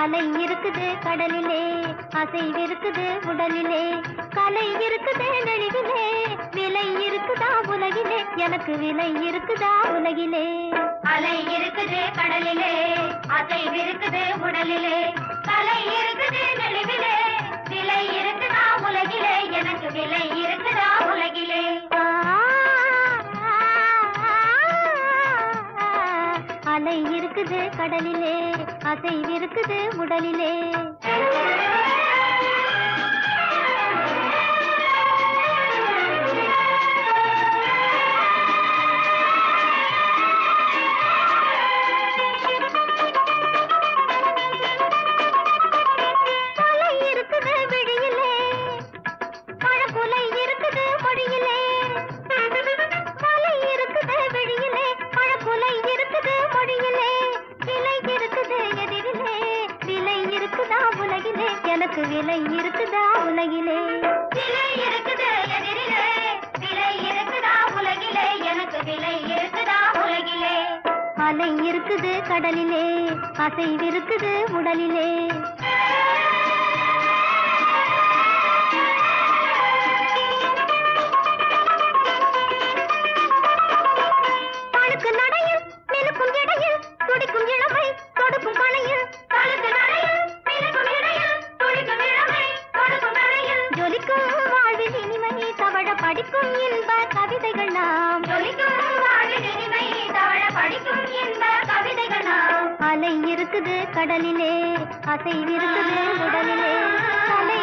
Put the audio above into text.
அலை இருக்குது கடலிலே அசைவிருக்குது உடலிலே கலை இருக்குது நெழிவிலே விலை இருக்குதா உலகிலே எனக்கு விலை இருக்குதா உலகிலே அலை இருக்குது கடலிலே அசைவிருக்குது உடலிலே கலை இருக்குது நெளிவிலே விலை இருக்குதா உலகிலே எனக்கு விலை இருக்குதா உலகிலே ஆ, அலை இருக்குது கடலிலே அசைவிருக்குது உடலிலே தலை இருக்குது விழியிலே பழக்குலை இருக்குது மொழியிலே தலை இருக்குது விழியிலே பழக்குலை இருக்குது மொழியிலே விலை இருக்குது எதிரிலே விலை இருக்குதா உலகிலே எனக்கு விலை இருக்குதா உலகிலே விலை இருக்குது எதிரிலே விலை இருக்குதா உலகிலே எனக்கு விலை இருக்குதா உலகிலே அலை இருக்குது கடலிலே அசைவிருக்குது உடலிலே பழுக்கு நடையில் மெலுக்கும் இடையில் துடிக்கும் இளமை தொடுக்கும் கணையில் பழுக்கு நடையில் மினுக்கும் இடையில் துடிக்கும் இளமை கொடுக்கும் நடையில் ஜொலிக்கும் வாழ்வில் இனிமை தவழ படிக்கும் இன்ப கவிதைகள் நாம் ஜொலிக்கும் வாழ்வில் இனிமை தவழ படிக்கும் இன்ப கவிதைகள் நாம் அலை இருக்குது கடலிலே அசைவிருக்குது உடலிலே அலை